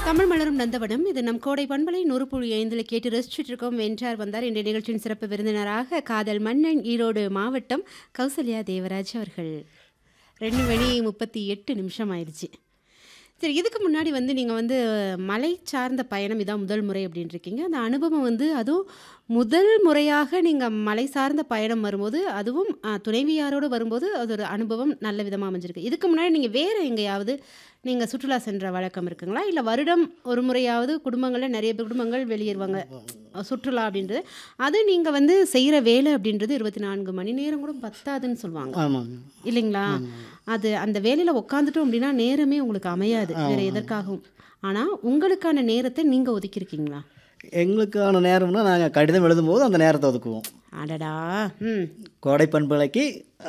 தமிழ் மலரும் நந்தவனம் இது நம் கோடை பண்பலை நூறு புள்ளி ஐந்தில் கேட்டு ரசிச்சுட்டு இருக்கோம் வென்றார் வந்தார் இந்த நிகழ்ச்சியின் சிறப்பு விருந்தினராக காதல் மன்னன் ஈரோடு மாவட்டம் கௌசல்யா தேவராஜ் அவர்கள் ரெண்டு மணி முப்பத்தி எட்டு நிமிஷம் ஆயிடுச்சு சரி இதுக்கு முன்னாடி வந்து நீங்கள் வந்து மலை சார்ந்த பயணம் இதான் முதல் முறை அப்படின்னு இருக்கீங்க அந்த அனுபவம் வந்து அதுவும் முதல் முறையாக நீங்கள் மலை சார்ந்த பயணம் வரும்போது அதுவும் ஆ, துணைவியாரோடு வரும்போது அது ஒரு அனுபவம் நல்ல விதமாக அமைஞ்சிருக்கு இதுக்கு முன்னாடி நீங்கள் வேறு எங்கேயாவது நீங்கள் சுற்றுலா சென்ற வழக்கம் இருக்குங்களா இல்லை வருடம் ஒரு முறையாவது குடும்பங்களில் நிறைய பேர் குடும்பங்கள் வெளியேறுவாங்க சுற்றுலா அப்படின்றது அது நீங்கள் வந்து செய்கிற வேலை அப்படின்றது இருபத்தி நான்கு மணி நேரம் கூட பத்தாதுன்னு சொல்லுவாங்க ஆமாங்க இல்லைங்களா அது அந்த வேலையில் உட்காந்துட்டோம் அப்படின்னா நேரமே உங்களுக்கு அமையாது வேற எதற்காகவும் ஆனால் உங்களுக்கான நேரத்தை நீங்கள் ஒதுக்கியிருக்கீங்களா எங்களுக்கான நேரம்னா நாங்கள் கடிதம் எழுதும்போது அந்த நேரத்தை ஒதுக்குவோம் அடடா ம் கோடை பண்பலைக்கு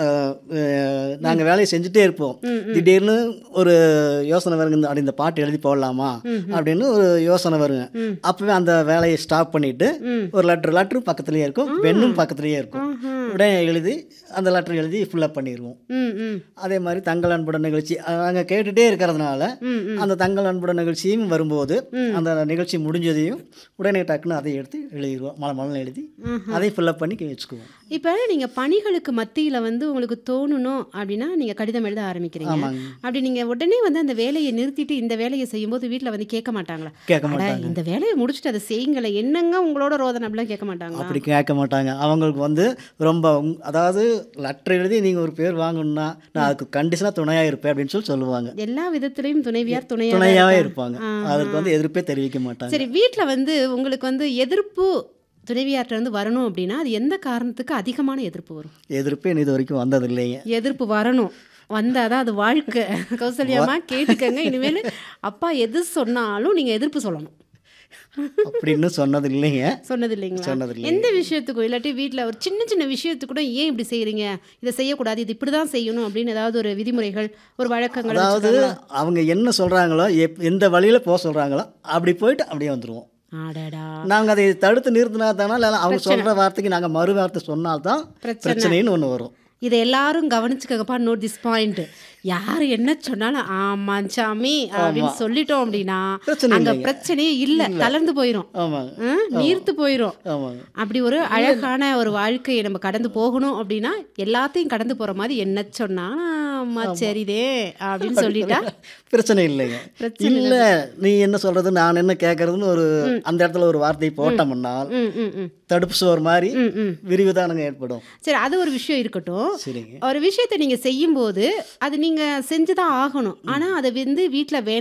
நாங்கள் வேலையை செஞ்சுட்டே இருப்போம் திடீர்னு ஒரு யோசனை வருங்க இந்த அப்படி இந்த பாட்டு எழுதி போடலாமா அப்படின்னு ஒரு யோசனை வருங்க அப்போவே அந்த வேலையை ஸ்டாப் பண்ணிட்டு ஒரு லெட்ரு லெட்ரு பக்கத்துலேயே இருக்கும் பெண்ணும் பக்கத்துலேயே இருக்கும் உடனே எழுதி அந்த லெட்ரு எழுதி ஃபில்லப் பண்ணிடுவோம் ம் ம் அதே மாதிரி தங்கள் அன்புடன் நிகழ்ச்சி நாங்கள் கேட்டுகிட்டே இருக்கிறதுனால அந்த தங்கள் அன்புடன் நிகழ்ச்சியும் வரும்போது அந்த நிகழ்ச்சி முடிஞ்சதையும் உடனே டக்குன்னு அதை எடுத்து எழுதிடுவோம் மலை மலை எழுதி அதை ஃபில்லப் பண்ணி வச்சுக்குவோம் இப்போ நீங்கள் பணிகளுக்கு மத்தியில் வந்து உங்களுக்கு தோணணும் அப்படின்னா நீங்கள் கடிதம் எழுத ஆரம்பிக்கிறீங்க ஆமாங்க அப்படி நீங்கள் உடனே வந்து அந்த வேலையை நிறுத்திட்டு இந்த வேலையை செய்யும்போது வீட்டில் வந்து கேட்க மாட்டாங்களா கேட்க அட, மாட்டாங்க இந்த வேலையை முடிச்சுட்டு அதை செய்யுங்களே என்னங்க உங்களோட ரோதனை அப்படிலாம் கேட்க மாட்டாங்களா அப்படி கேட்க மாட்டாங்க அவங்களுக்கு வந்து ரொம்ப உங்- அதாவது லெட்டர் எழுதி நீங்கள் ஒரு பேர் வாங்கணும்னா நான் அதுக்கு கண்டிஷனாக துணையாக இருப்பேன் அப்படின்னு சொல்லி சொல்லுவாங்க எல்லா விதத்திலையும் துணைவியார் துணையாக துணையாகவே இருப்பாங்க அதற்கு வந்து எதிர்ப்பே தெரிவிக்க மாட்டாங்க சரி வீட்டில் வந்து உங்களுக்கு வந்து எதிர்ப்பு துணைவியார்ட்ட இருந்து வரணும் அப்படின்னா அது எந்த காரணத்துக்கு அதிகமான எதிர்ப்பு வரும் எதிர்ப்பே இது வரைக்கும் வந்தது இல்லைங்க எதிர்ப்பு வரணும் வந்தாதான் அது வாழ்க்கை கௌசல்யாமா கேட்டுக்கங்க இனிமேல் அப்பா எது சொன்னாலும் நீங்கள் எதிர்ப்பு சொல்லணும் அப்படின்னு சொன்னது இல்லைங்க சொன்னது இல்லைங்களா சொன்னது இல்லைங்க. எந்த விஷயத்துக்கும் இல்லாட்டி வீட்டில் ஒரு சின்ன சின்ன விஷயத்துக்கு கூட ஏன் இப்படி செய்கிறீங்க இதை செய்யக்கூடாது இது இப்படி தான் செய்யணும் அப்படின்னு ஏதாவது ஒரு விதிமுறைகள் ஒரு வழக்கங்கள் அதாவது வச்சுருக்காங்களா? அவங்க என்ன சொல்கிறாங்களோ எப் எந்த வழியில் போக சொல்கிறாங்களோ அப்படி போயிட்டு அப்படியே வந்துடுவோம் அடடா நாங்கள் அதை தடுத்து நிறுத்தினா தானே இல்லை அவங்க சொல்கிற வார்த்தைக்கு நாங்கள் மறு வார்த்தை சொன்னால்தான் பிரச்சனை. பிரச்சனைன்னு ஒன்று வரும் இதை எல்லாரும் கவனிச்சுக்கப்பா நோட் திஸ் பாயிண்ட் யார் என்ன சொன்னாலும் ஆமாம் சாமி அப்படின்னு சொல்லிட்டோம் அப்படின்னா பிரச்சனை அங்க இல்லைங்க. பிரச்சனையே இல்லை தளர்ந்து போயிடும் ஆமாங்க ம், நீர்த்து போயிடும் ஆமாங்க அப்படி ஒரு அழகான ஒரு வாழ்க்கையை நம்ம கடந்து போகணும் அப்படின்னா எல்லாத்தையும் கடந்து போற மாதிரி என்ன சொன்னா ஆமா சரிதே அப்படின்னு சொல்லிட்டா பிரச்சனை இல்லைங்க பிரச்சனை இல்லை நீ என்ன சொல்கிறது நான் என்ன கேட்குறதுன்னு ஒரு அந்த இடத்துல ஒரு வார்த்தையை போட்டோம்னால் ம் ம் ம் தடுப்பு சுவர் மாதிரி ம் ம் விரிவுதானங்க ஏற்படும் சரி அது ஒரு விஷயம் இருக்கட்டும் சரிங்க ஒரு விஷயத்தை நீங்க செய்யும்போது அது நீங்க செஞ்சுதான் ஆகணும் ஆனா அதை வந்து வீட்ல வேணாம்